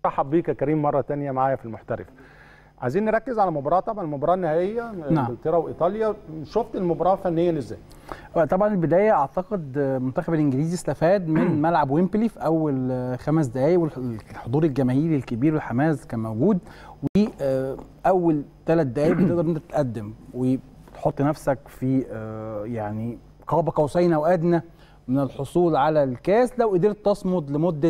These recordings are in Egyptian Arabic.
برحب بيك يا كريم مره تانية معايا في المحترف عايزين نركز على مباراه طبعا المباراه النهائيه انجلترا وايطاليا شفت المباراه فنيا ازاي طبعا البدايه اعتقد المنتخب الانجليزي استفاد من ملعب ويمبلي في اول خمس دقائق والحضور الجماهيري الكبير والحماس كان موجود واول ثلاث دقائق بتقدر انت تتقدم وتحط نفسك في يعني قاب قوسين او ادنى من الحصول على الكاس لو قدرت تصمد لمده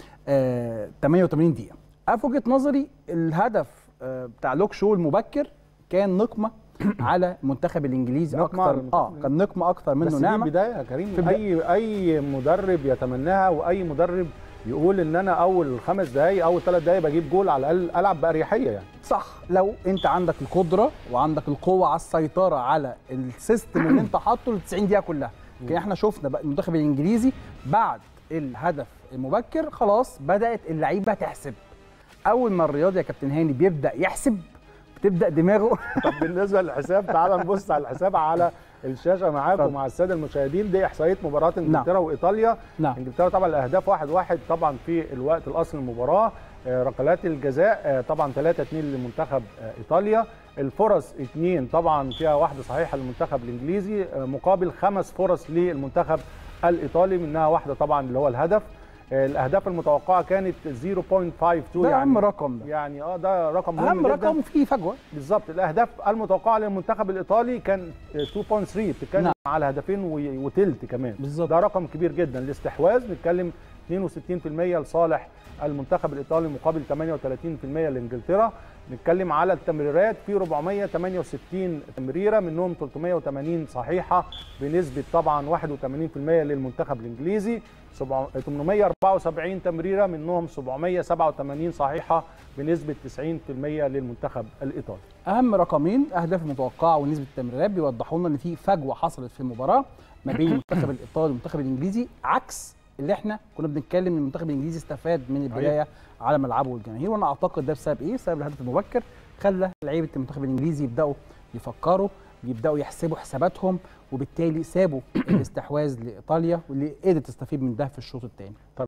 88 دقيقه انا في وجهه نظري الهدف بتاع لوك شو المبكر كان نقمه على المنتخب الانجليزي اكتر اه كان نقمه اكتر منه بس نعمه دي بدايه يا كريم اي اي مدرب يتمناها واي مدرب يقول ان انا اول خمس دقائق اول ثلاث دقائق بجيب جول على الاقل العب باريحيه يعني صح لو انت عندك القدره وعندك القوه على السيطره على السيستم اللي انت حاطه ل 90 دقيقه كلها لكن احنا شفنا بقى المنتخب الانجليزي بعد الهدف المبكر خلاص بدات اللعيبه تحسب اول ما الرياضي يا كابتن هاني بيبدا يحسب بتبدا دماغه طب بالنسبه للحساب تعال نبص على الحساب على الشاشه معاكم ومع الساده المشاهدين دي احصائيه مباراه انجلترا نعم. وايطاليا نعم. انجلترا طبعا الاهداف واحد واحد طبعا في الوقت الاصلي المباراه ركلات الجزاء طبعا 3 2 لمنتخب ايطاليا الفرص اثنين طبعا فيها واحده صحيحه للمنتخب الانجليزي مقابل خمس فرص للمنتخب الايطالي منها واحده طبعا اللي هو الهدف الاهداف المتوقعه كانت 0.52 ده يعني اهم رقم ده يعني اه ده رقم مهم اهم جدا رقم فيه فجوه بالظبط الاهداف المتوقعه للمنتخب الايطالي كان 2.3 بتتكلم نعم. على هدفين وتلت كمان بالظبط. ده رقم كبير جدا الاستحواذ نتكلم 62% لصالح المنتخب الايطالي مقابل 38% لانجلترا نتكلم على التمريرات في 468 تمريره منهم 380 صحيحه بنسبه طبعا 81% للمنتخب الانجليزي 874 تمريره منهم 787 صحيحه بنسبه 90% للمنتخب الايطالي اهم رقمين اهداف المتوقعه ونسبه التمريرات بيوضحوا لنا ان في فجوه حصلت في المباراه ما بين المنتخب الايطالي والمنتخب الانجليزي عكس اللي احنا كنا بنتكلم ان المنتخب الانجليزي استفاد من البدايه على ملعبه والجماهير وانا اعتقد ده بسبب ايه؟ بسبب الهدف المبكر خلى لعيبه المنتخب الانجليزي يبداوا يفكروا يبداوا يحسبوا حساباتهم وبالتالي سابوا الاستحواذ لايطاليا واللي قدرت تستفيد من ده في الشوط الثاني